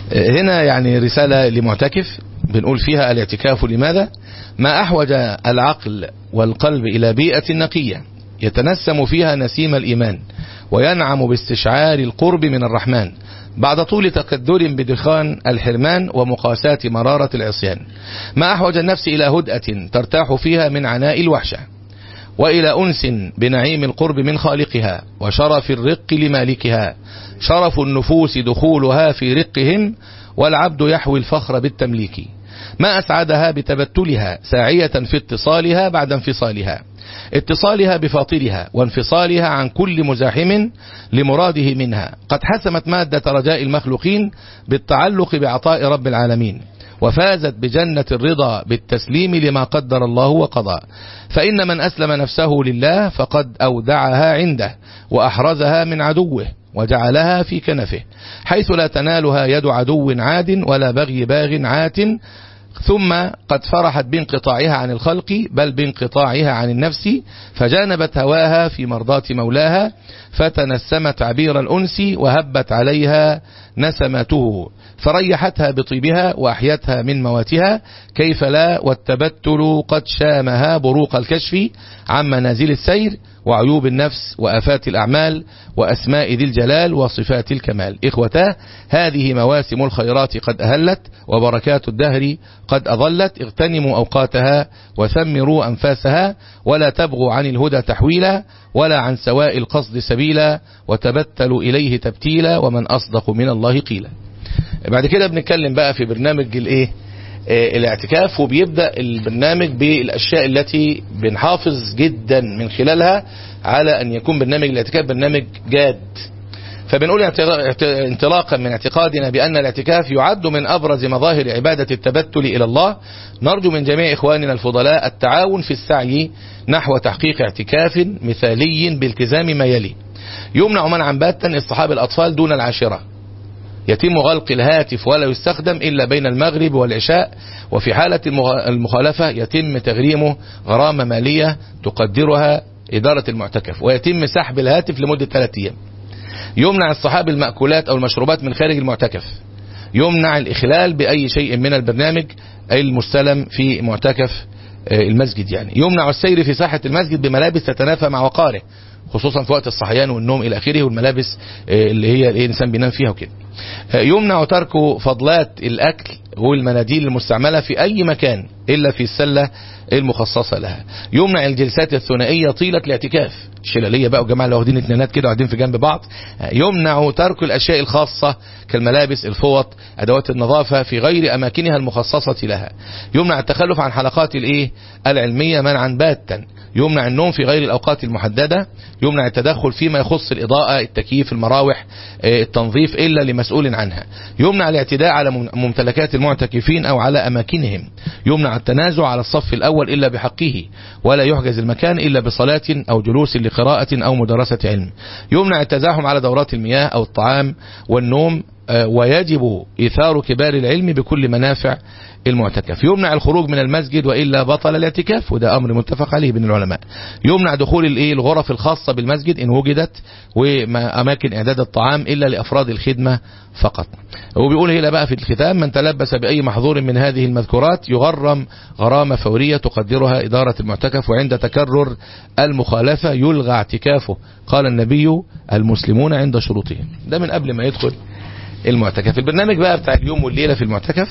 هنا يعني رسالة لمعتكف بنقول فيها الاعتكاف لماذا ما أحوج العقل والقلب إلى بيئة نقية يتنسم فيها نسيم الإيمان وينعم باستشعار القرب من الرحمن بعد طول تكدر بدخان الحرمان ومقاساة مرارة العصيان ما أحوج النفس إلى هدأة ترتاح فيها من عناء الوحشة وإلى أنس بنعيم القرب من خالقها وشرف الرق لمالكها شرف النفوس دخولها في رقهم والعبد يحوي الفخر بالتمليك ما أسعدها بتبتلها ساعية في اتصالها بعد انفصالها اتصالها بفاطرها وانفصالها عن كل مزاحم لمراده منها قد حسمت مادة رجاء المخلوقين بالتعلق بعطاء رب العالمين وفازت بجنة الرضا بالتسليم لما قدر الله وقضى فإن من أسلم نفسه لله فقد أودعها عنده وأحرزها من عدوه وجعلها في كنفه حيث لا تنالها يد عدو عاد ولا بغي باغ عات ثم قد فرحت بانقطاعها عن الخلق بل بانقطاعها عن النفس فجانبت هواها في مرضاة مولاها فتنسمت عبير الأنس وهبت عليها نسمته فريحتها بطيبها وأحيتها من مواتها كيف لا والتبتل قد شامها بروق الكشف عن منازل السير وعيوب النفس وآفات الأعمال وأسماء ذي الجلال وصفات الكمال إخوتاه هذه مواسم الخيرات قد أهلت وبركات الدهر قد أظلت اغتنموا أوقاتها وثمروا أنفاسها ولا تبغوا عن الهدى تحويلا ولا عن سواء القصد سبيلا وتبتلوا إليه تبتيلا ومن أصدق من الله قيلا بعد كده بنتكلم بقى في برنامج الايه آه الاعتكاف وبيبدأ البرنامج بالأشياء التي بنحافظ جدا من خلالها على أن يكون برنامج الاعتكاف برنامج جاد فبنقول انطلاقا من اعتقادنا بأن الاعتكاف يعد من أبرز مظاهر عبادة التبتل إلى الله نرجو من جميع إخواننا الفضلاء التعاون في السعي نحو تحقيق اعتكاف مثالي بالتزام ما يلي يمنع منعا باتا اصطحاب الأطفال دون العاشرة يتم غلق الهاتف ولا يستخدم إلا بين المغرب والعشاء وفي حالة المخالفة يتم تغريمه غرامة مالية تقدرها إدارة المعتكف ويتم سحب الهاتف لمدة ثلاثة أيام يمنع الصحاب المأكولات أو المشروبات من خارج المعتكف يمنع الإخلال بأي شيء من البرنامج المستلم في معتكف المسجد يعني يمنع السير في ساحة المسجد بملابس تتنافى مع وقاره خصوصا في وقت الصحيان والنوم إلى آخره والملابس اللي هي الإنسان بينام فيها وكده يمنع ترك فضلات الأكل والمناديل المستعملة في أي مكان إلا في السلة المخصصة لها يمنع الجلسات الثنائية طيلة الاعتكاف الشلالية بقى وجماعة اللي واخدين اتنينات كده وقاعدين في جنب بعض يمنع ترك الأشياء الخاصة كالملابس الفوط أدوات النظافة في غير أماكنها المخصصة لها يمنع التخلف عن حلقات الإيه العلمية منعا باتا يمنع النوم في غير الأوقات المحددة يمنع التدخل فيما يخص الإضاءة التكييف المراوح التنظيف إلا لمسؤول عنها يمنع الاعتداء على ممتلكات المعتكفين أو على أماكنهم يمنع التنازع على الصف الأول إلا بحقه ولا يحجز المكان إلا بصلاة أو جلوس لقراءة أو مدرسة علم يمنع التزاحم على دورات المياه أو الطعام والنوم ويجب إيثار كبار العلم بكل منافع المعتكف يمنع الخروج من المسجد وإلا بطل الاعتكاف وده أمر متفق عليه بين العلماء يمنع دخول الايه الغرف الخاصة بالمسجد إن وجدت وأماكن إعداد الطعام إلا لأفراد الخدمة فقط وبيقول هنا بقى في الختام من تلبس بأي محظور من هذه المذكورات يغرم غرامة فورية تقدرها إدارة المعتكف وعند تكرر المخالفة يلغى اعتكافه قال النبي المسلمون عند شروطهم ده من قبل ما يدخل المعتكف البرنامج بقى بتاع اليوم والليلة في المعتكف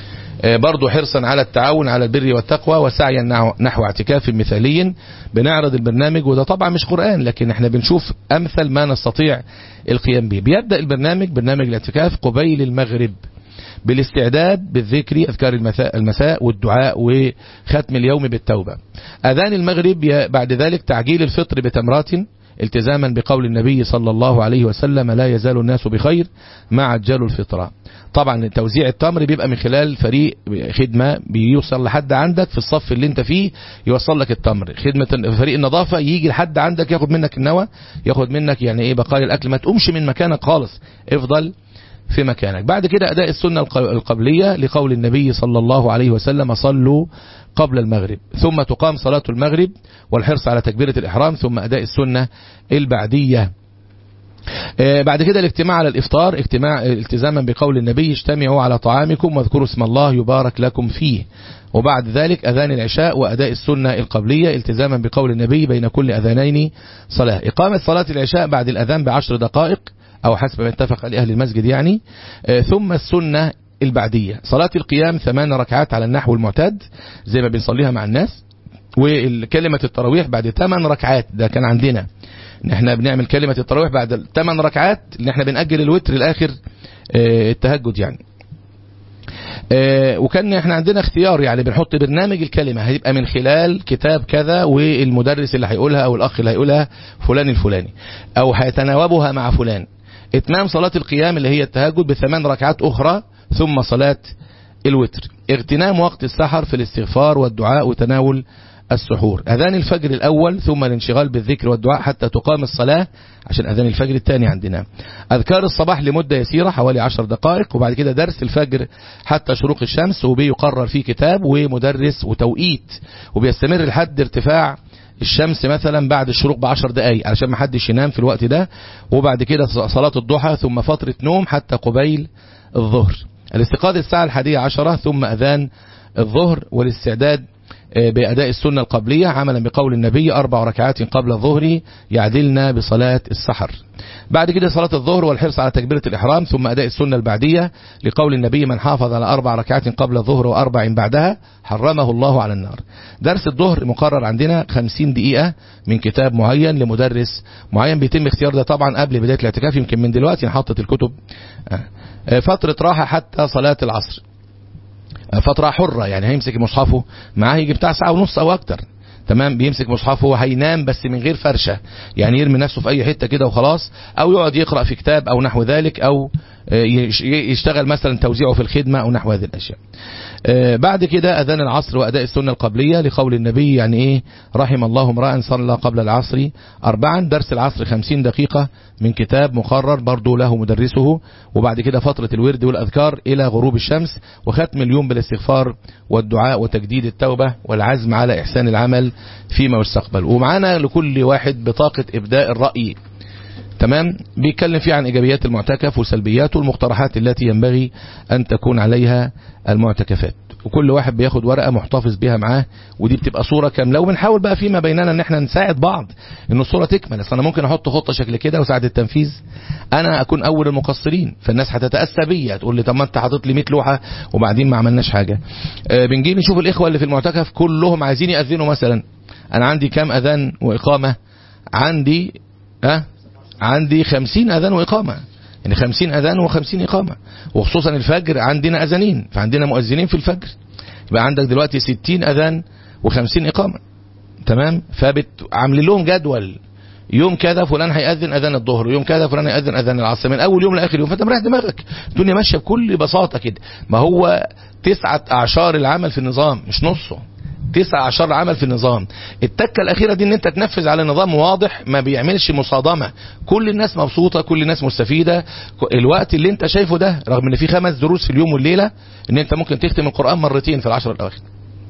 برضو حرصا على التعاون على البر والتقوى وسعيا نحو اعتكاف مثالي بنعرض البرنامج وده طبعا مش قرآن لكن احنا بنشوف أمثل ما نستطيع القيام به بيبدأ البرنامج برنامج الاعتكاف قبيل المغرب بالاستعداد بالذكر أذكار المساء, المساء والدعاء وختم اليوم بالتوبة أذان المغرب بعد ذلك تعجيل الفطر بتمرات التزاما بقول النبي صلى الله عليه وسلم لا يزال الناس بخير ما عجلوا الفطرة طبعا توزيع التمر بيبقى من خلال فريق خدمة بيوصل لحد عندك في الصف اللي انت فيه يوصل لك التمر خدمة فريق النظافة يجي لحد عندك ياخد منك النوى ياخد منك يعني ايه بقايا الاكل ما تقومش من مكانك خالص افضل في مكانك بعد كده أداء السنة القبلية لقول النبي صلى الله عليه وسلم صلوا قبل المغرب ثم تقام صلاة المغرب والحرص على تكبيرة الإحرام ثم أداء السنة البعدية آه، بعد كده الاجتماع على الإفطار اجتماع التزاما بقول النبي اجتمعوا على طعامكم واذكروا اسم الله يبارك لكم فيه وبعد ذلك أذان العشاء وأداء السنة القبلية التزاما بقول النبي بين كل أذانين صلاة إقامة صلاة العشاء بعد الأذان بعشر دقائق أو حسب ما اتفق عليه أهل المسجد يعني آه، ثم السنة البعدية صلاة القيام ثمان ركعات على النحو المعتاد زي ما بنصليها مع الناس وكلمة التراويح بعد ثمان ركعات ده كان عندنا ان احنا بنعمل كلمة التراويح بعد ثمان ركعات ان احنا بنأجل الوتر الاخر آه، التهجد يعني آه، وكان احنا عندنا اختيار يعني بنحط برنامج الكلمة هيبقى من خلال كتاب كذا والمدرس اللي هيقولها او الاخ اللي هيقولها فلان الفلاني او هيتناوبها مع فلان اتمام صلاة القيام اللي هي التهجد بثمان ركعات اخرى ثم صلاة الوتر اغتنام وقت السحر في الاستغفار والدعاء وتناول السحور أذان الفجر الأول ثم الانشغال بالذكر والدعاء حتى تقام الصلاة عشان أذان الفجر الثاني عندنا أذكار الصباح لمدة يسيرة حوالي عشر دقائق وبعد كده درس الفجر حتى شروق الشمس وبيقرر فيه كتاب ومدرس وتوقيت وبيستمر لحد ارتفاع الشمس مثلا بعد الشروق بعشر دقايق علشان ما حدش ينام في الوقت ده وبعد كده صلاة الضحى ثم فترة نوم حتى قبيل الظهر الاستيقاظ الساعة الحادية عشرة ثم أذان الظهر والاستعداد بأداء السنة القبلية عملا بقول النبي أربع ركعات قبل الظهر يعدلنا بصلاة السحر بعد كده صلاة الظهر والحرص على تكبيرة الإحرام ثم أداء السنة البعدية لقول النبي من حافظ على أربع ركعات قبل الظهر وأربع بعدها حرمه الله على النار درس الظهر مقرر عندنا 50 دقيقة من كتاب معين لمدرس معين بيتم اختيار ده طبعا قبل بداية الاعتكاف يمكن من دلوقتي نحطت الكتب فترة راحة حتى صلاة العصر فترة حرة يعني هيمسك مصحفه معاه يجي بتاع ساعة ونص او اكتر تمام بيمسك مصحفه هينام بس من غير فرشة يعني يرمي نفسه في اي حتة كده وخلاص او يقعد يقرأ في كتاب او نحو ذلك او يشتغل مثلا توزيعه في الخدمة او نحو هذه الاشياء بعد كده اذان العصر واداء السنة القبلية لقول النبي يعني ايه رحم الله امرأ صلى قبل العصر اربعا درس العصر خمسين دقيقة من كتاب مقرر برضو له مدرسه وبعد كده فترة الورد والاذكار الى غروب الشمس وختم اليوم بالاستغفار والدعاء وتجديد التوبة والعزم على احسان العمل فيما يستقبل ومعانا لكل واحد بطاقة ابداء الرأي تمام بيتكلم فيه عن إيجابيات المعتكف وسلبياته والمقترحات التي ينبغي أن تكون عليها المعتكفات وكل واحد بياخد ورقة محتفظ بيها معاه ودي بتبقى صورة كاملة وبنحاول بقى فيما بيننا ان احنا نساعد بعض ان الصورة تكمل اصل انا ممكن احط خطة شكل كده وساعة التنفيذ انا اكون اول المقصرين فالناس هتتأسى بيا تقول لي طب ما انت حاطط لي 100 لوحة وبعدين ما عملناش حاجة آه بنجي نشوف الاخوة اللي في المعتكف كلهم عايزين يأذنوا مثلا انا عندي كام اذان واقامة عندي ها عندي خمسين أذان وإقامة يعني خمسين أذان وخمسين إقامة وخصوصا الفجر عندنا أذانين فعندنا مؤذنين في الفجر يبقى عندك دلوقتي ستين أذان وخمسين إقامة تمام فعاملين لهم جدول يوم كذا فلان هيأذن أذان الظهر ويوم كذا فلان هيأذن أذان العصر من أول يوم لآخر يوم فأنت مريح دماغك الدنيا ماشية بكل بساطة كده ما هو تسعة أعشار العمل في النظام مش نصه تسع عشر عمل في النظام التكة الأخيرة دي ان انت تنفذ على نظام واضح ما بيعملش مصادمة كل الناس مبسوطة كل الناس مستفيدة الوقت اللي انت شايفه ده رغم ان في خمس دروس في اليوم والليلة ان انت ممكن تختم القرآن مرتين في العشر الأواخر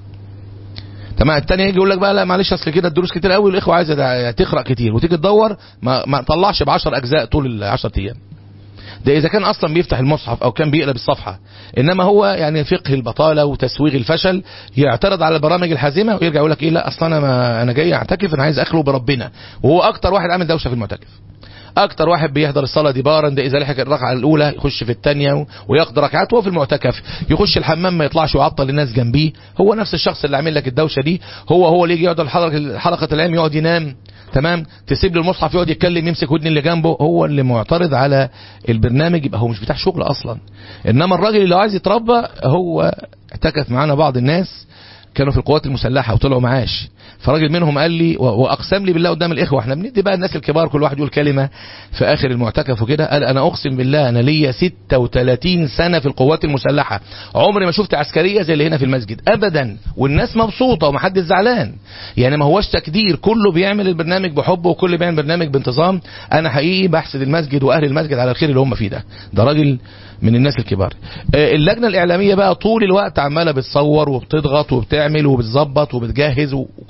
تمام التاني يجي يقول لك بقى لا معلش اصل كده الدروس كتير قوي والاخوه عايزه تقرا كتير وتيجي تدور ما, ما طلعش ب 10 اجزاء طول ال 10 ايام ده إذا كان أصلا بيفتح المصحف أو كان بيقلب الصفحة إنما هو يعني فقه البطالة وتسويغ الفشل يعترض على البرامج الحازمة ويرجع يقول لك إيه لا أصلا أنا, ما أنا جاي أعتكف أنا عايز أخلو بربنا وهو أكتر واحد عامل دوشة في المعتكف اكتر واحد بيحضر الصلاة دبارا ده اذا لحق الركعة الاولى يخش في الثانية ويقضي ركعات وهو في المعتكف يخش الحمام ما يطلعش ويعطل الناس جنبيه هو نفس الشخص اللي عامل لك الدوشة دي هو هو اللي يجي يقعد حلقة حلقة العلم يقعد ينام تمام تسيب له المصحف يقعد يتكلم يمسك ودن اللي جنبه هو اللي معترض على البرنامج يبقى هو مش بتاع شغل اصلا انما الراجل اللي عايز يتربى هو اعتكف معانا بعض الناس كانوا في القوات المسلحة وطلعوا معاش فراجل منهم قال لي واقسم لي بالله قدام الاخوه احنا بندي بقى الناس الكبار كل واحد يقول كلمه في اخر المعتكف وكده قال انا اقسم بالله انا ليا 36 سنه في القوات المسلحه عمري ما شفت عسكريه زي اللي هنا في المسجد ابدا والناس مبسوطه ومحدش زعلان يعني ما هوش تكدير كله بيعمل البرنامج بحب وكل بيعمل برنامج بانتظام انا حقيقي بحسد المسجد واهل المسجد على الخير اللي هم فيه ده ده راجل من الناس الكبار اللجنة الإعلامية بقى طول الوقت عمالة بتصور وبتضغط وبتعمل وبتظبط وبتجهز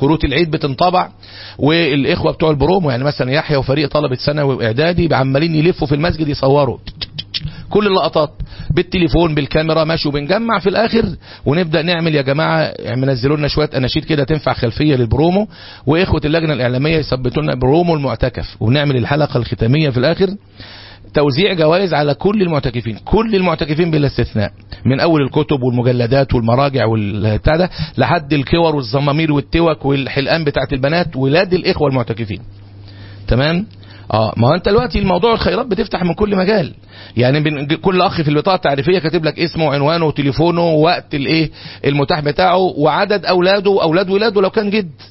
كروت العيد بتنطبع والاخوه بتوع البرومو يعني مثلا يحيى وفريق طلبه ثانوي واعدادي عمالين يلفوا في المسجد يصوروا كل اللقطات بالتليفون بالكاميرا ماشي وبنجمع في الاخر ونبدا نعمل يا جماعه منزلوا لنا شويه اناشيد كده تنفع خلفيه للبرومو واخوه اللجنه الاعلاميه يثبتوا لنا برومو المعتكف ونعمل الحلقه الختاميه في الاخر توزيع جوائز على كل المعتكفين كل المعتكفين بلا استثناء من اول الكتب والمجلدات والمراجع والبتاع ده لحد الكور والزمامير والتوك والحلقان بتاعت البنات ولاد الاخوه المعتكفين تمام اه ما هو انت دلوقتي الموضوع الخيرات بتفتح من كل مجال يعني بين كل اخ في البطاقه التعريفيه كاتب لك اسمه وعنوانه وتليفونه ووقت الايه المتاح بتاعه وعدد اولاده واولاد ولاده لو كان جد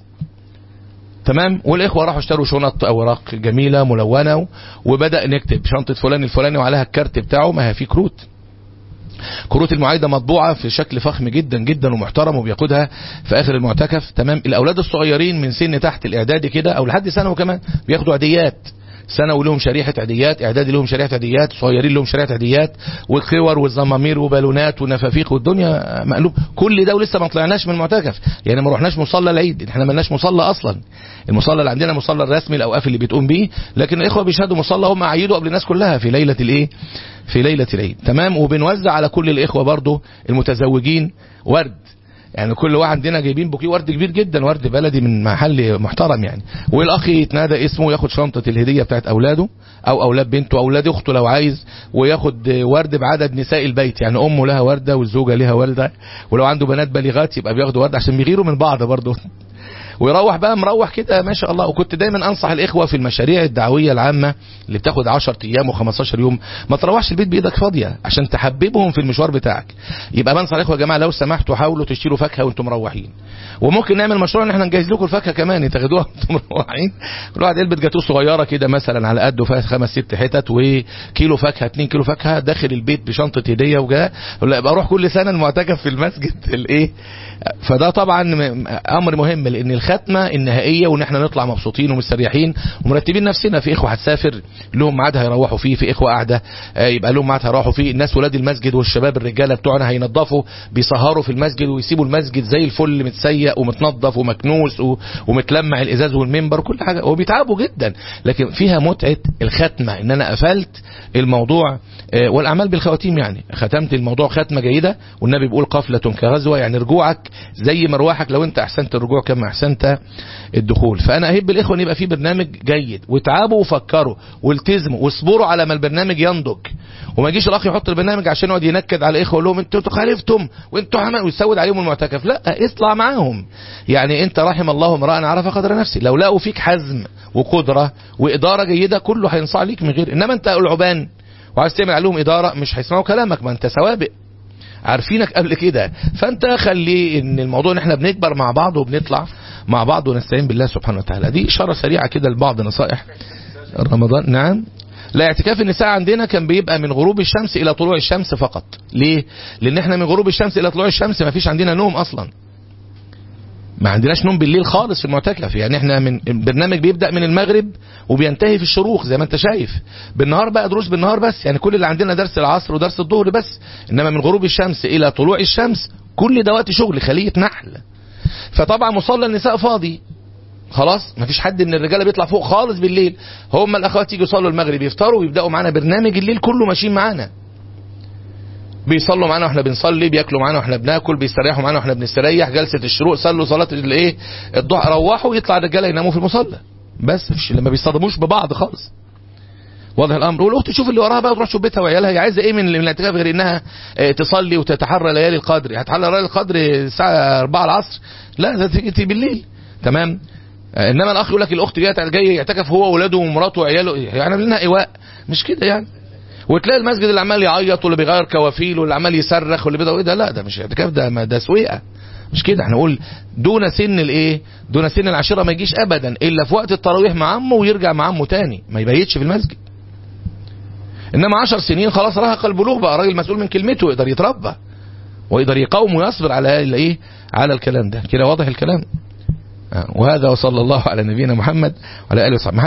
تمام والاخوه راحوا اشتروا شنط اوراق جميله ملونه وبدا نكتب شنطه فلان الفلاني وعليها الكارت بتاعه ما هي في كروت كروت المعايدة مطبوعة في شكل فخم جدا جدا ومحترم وبياخدها في آخر المعتكف تمام الأولاد الصغيرين من سن تحت الإعدادي كده أو لحد ثانوي كمان بياخدوا عديات ثانوي لهم شريحة عديات إعدادي لهم شريحة عديات صغيرين لهم شريحة عديات وكور والزمامير وبالونات ونفافيق والدنيا مقلوب كل ده ولسه ما طلعناش من المعتكف يعني ما رحناش مصلى العيد احنا ما لناش مصلى أصلا المصلى اللي عندنا مصلى الرسمي الأوقاف اللي بتقوم بيه لكن الإخوة بيشهدوا مصلى هم عيدوا قبل الناس كلها في ليلة الإيه في ليلة العيد تمام وبنوزع على كل الإخوة برضو المتزوجين ورد يعني كل واحد عندنا جايبين بوكيه ورد كبير جدا ورد بلدي من محل محترم يعني والاخ يتنادى اسمه وياخد شنطه الهديه بتاعت اولاده او اولاد بنته او اولاد اخته لو عايز وياخد ورد بعدد نساء البيت يعني امه لها ورده والزوجه لها ورده ولو عنده بنات بالغات يبقى بياخدوا ورد عشان بيغيروا من بعض برضه ويروح بقى مروح كده ما شاء الله وكنت دايما انصح الاخوه في المشاريع الدعويه العامه اللي بتاخد 10 ايام و15 يوم ما تروحش البيت بايدك فاضيه عشان تحببهم في المشوار بتاعك يبقى بنصح الاخوه يا جماعه لو سمحتوا حاولوا تشتروا فاكهه وانتم مروحين وممكن نعمل مشروع ان احنا نجهز لكم الفاكهه كمان تاخدوها وانتم مروحين كل واحد علبه جاتوه صغيره كده مثلا على قده فيها خمس ست حتت وكيلو فاكهه 2 كيلو فاكهه داخل البيت بشنطه هديه وجاء ولا يبقى اروح كل سنه المعتكف في المسجد الايه فده طبعا امر مهم لان الختمه النهائيه وان احنا نطلع مبسوطين ومستريحين ومرتبين نفسنا في اخوه هتسافر لهم ميعاد هيروحوا فيه في اخوه قاعده يبقى لهم ميعاد هيروحوا فيه الناس ولاد المسجد والشباب الرجاله بتوعنا هينظفوا بيسهروا في المسجد ويسيبوا المسجد زي الفل متسيق ومتنظف ومكنوس ومتلمع الازاز والمنبر وكل حاجه وبيتعبوا جدا لكن فيها متعه الختمه ان انا قفلت الموضوع والاعمال بالخواتيم يعني ختمت الموضوع ختمه جيده والنبي بيقول قفله كغزوه يعني رجوعك زي مروحك لو انت احسنت الرجوع كما احسنت الدخول فانا اهب الاخوه ان يبقى في برنامج جيد وتعبوا وفكروا والتزموا واصبروا على ما البرنامج ينضج وما يجيش الاخ يحط البرنامج عشان يقعد ينكد على الاخوه يقول لهم انتوا خالفتم وانتوا حماء ويسود عليهم المعتكف لا اطلع معاهم يعني انت رحم الله امرا عرف قدر نفسه لو لقوا فيك حزم وقدره واداره جيده كله هينصاع ليك من غير انما انت العبان وعايز تعمل عليهم اداره مش هيسمعوا كلامك ما انت سوابق عارفينك قبل كده فانت خلي ان الموضوع ان احنا بنكبر مع بعض وبنطلع مع بعض ونستعين بالله سبحانه وتعالى دي اشاره سريعه كده لبعض نصائح رمضان نعم لا اعتكاف النساء عندنا كان بيبقى من غروب الشمس الى طلوع الشمس فقط ليه لان احنا من غروب الشمس الى طلوع الشمس ما فيش عندنا نوم اصلا ما عندناش نوم بالليل خالص في المعتكف يعني احنا من البرنامج بيبدا من المغرب وبينتهي في الشروق زي ما انت شايف بالنهار بقى دروس بالنهار بس يعني كل اللي عندنا درس العصر ودرس الظهر بس انما من غروب الشمس الى طلوع الشمس كل ده وقت شغل خليه نحل فطبعا مصلى النساء فاضي خلاص مفيش حد من الرجاله بيطلع فوق خالص بالليل هم الاخوات يجوا يصلوا المغرب يفطروا ويبداوا معانا برنامج الليل كله ماشيين معانا بيصلوا معانا واحنا بنصلي بياكلوا معانا واحنا بناكل بيستريحوا معانا واحنا بنستريح جلسه الشروق صلوا صلاه الايه الضحى روحوا يطلع الرجاله يناموا في المصلى بس مش لما بيصطدموش ببعض خالص واضح الامر والاخت تشوف اللي وراها بقى تروح تشوف بيتها وعيالها هي عايزه ايه من الاعتكاف غير انها تصلي وتتحرى ليالي القدر هتحرى ليالي القدر الساعه 4 العصر لا ده تيجي بالليل تمام انما الاخ يقول لك الاخت جايه جاي يعتكف هو واولاده ومراته وعياله يعني لنا ايواء مش كده يعني وتلاقي المسجد اللي عمال يعيط واللي بيغير كوافيل واللي عمال يصرخ واللي بيضرب ايه ده لا ده مش اعتكاف ده ده سويقه مش كده احنا نقول دون سن الايه دون سن العشيره ما يجيش ابدا الا في وقت التراويح مع عمه ويرجع مع عمه تاني ما يبيتش في المسجد انما عشر سنين خلاص رهق البلوغ بقى راجل مسؤول من كلمته يقدر يتربى ويقدر يقاوم ويصبر على الايه على الكلام ده كده واضح الكلام وهذا وصلى الله على نبينا محمد وعلى اله وصحبه